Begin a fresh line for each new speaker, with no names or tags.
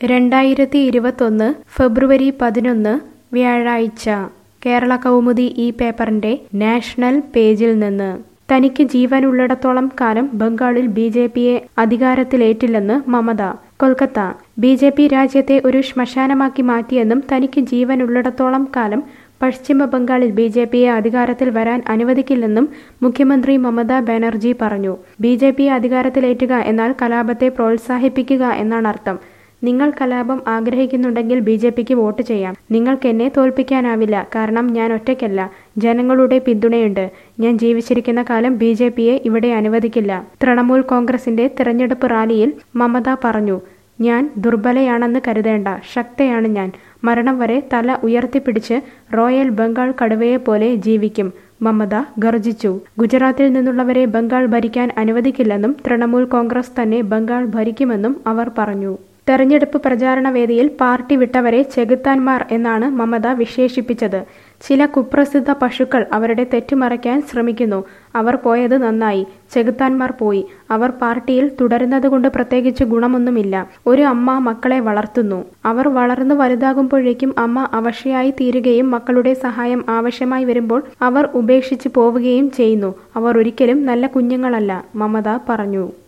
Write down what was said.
രണ്ടായിരത്തി ഇരുപത്തൊന്ന് ഫെബ്രുവരി പതിനൊന്ന് വ്യാഴാഴ്ച കേരള കൗമുദി ഈ പേപ്പറിന്റെ നാഷണൽ പേജിൽ നിന്ന് തനിക്ക് ജീവനുള്ളിടത്തോളം കാലം ബംഗാളിൽ ബി ജെ പിയെ അധികാരത്തിലേറ്റില്ലെന്ന് Mamata Kolkata B J P രാജ്യത്തെ ഒരു ശ്മശാനമാക്കി മാറ്റിയെന്നും തനിക്ക് ജീവനുള്ളിടത്തോളം കാലം പശ്ചിമ ബംഗാളിൽ ബി ജെ പിയെ അധികാരത്തിൽ വരാൻ അനുവദിക്കില്ലെന്നും മുഖ്യമന്ത്രി മമതാ ബാനർജി പറഞ്ഞു ബി ജെ പിയെ അധികാരത്തിലേറ്റുക എന്നാൽ കലാപത്തെ പ്രോത്സാഹിപ്പിക്കുക എന്നാണ് അർത്ഥം നിങ്ങൾ കലാപം ആഗ്രഹിക്കുന്നുണ്ടെങ്കിൽ ബി ജെ പിക്ക് വോട്ട് ചെയ്യാം നിങ്ങൾക്ക് എന്നെ തോൽപ്പിക്കാനാവില്ല കാരണം ഞാൻ ഒറ്റയ്ക്കല്ല ജനങ്ങളുടെ പിന്തുണയുണ്ട് ഞാൻ ജീവിച്ചിരിക്കുന്ന കാലം ബി ജെ പിയെ ഇവിടെ അനുവദിക്കില്ല തൃണമൂൽ കോൺഗ്രസിന്റെ തിരഞ്ഞെടുപ്പ് റാലിയിൽ മമത പറഞ്ഞു ഞാൻ ദുർബലയാണെന്ന് കരുതേണ്ട ശക്തയാണ് ഞാൻ മരണം വരെ തല ഉയർത്തിപ്പിടിച്ച് റോയൽ ബംഗാൾ കടുവയെ പോലെ ജീവിക്കും മമത ഗർജിച്ചു ഗുജറാത്തിൽ നിന്നുള്ളവരെ ബംഗാൾ ഭരിക്കാൻ അനുവദിക്കില്ലെന്നും തൃണമൂൽ കോൺഗ്രസ് തന്നെ ബംഗാൾ ഭരിക്കുമെന്നും അവർ പറഞ്ഞു തെരഞ്ഞെടുപ്പ് പ്രചാരണ വേദിയിൽ പാർട്ടി വിട്ടവരെ ചെകുത്താന്മാർ എന്നാണ് മമത വിശേഷിപ്പിച്ചത് ചില കുപ്രസിദ്ധ പശുക്കൾ അവരുടെ തെറ്റുമറയ്ക്കാൻ ശ്രമിക്കുന്നു അവർ പോയത് നന്നായി ചെകുത്താന്മാർ പോയി അവർ പാർട്ടിയിൽ തുടരുന്നതുകൊണ്ട് പ്രത്യേകിച്ച് ഗുണമൊന്നുമില്ല ഒരു അമ്മ മക്കളെ വളർത്തുന്നു അവർ വളർന്നു വലുതാകുമ്പോഴേക്കും അമ്മ അവശയായി തീരുകയും മക്കളുടെ സഹായം ആവശ്യമായി വരുമ്പോൾ അവർ ഉപേക്ഷിച്ച് പോവുകയും ചെയ്യുന്നു അവർ ഒരിക്കലും നല്ല കുഞ്ഞുങ്ങളല്ല മമത പറഞ്ഞു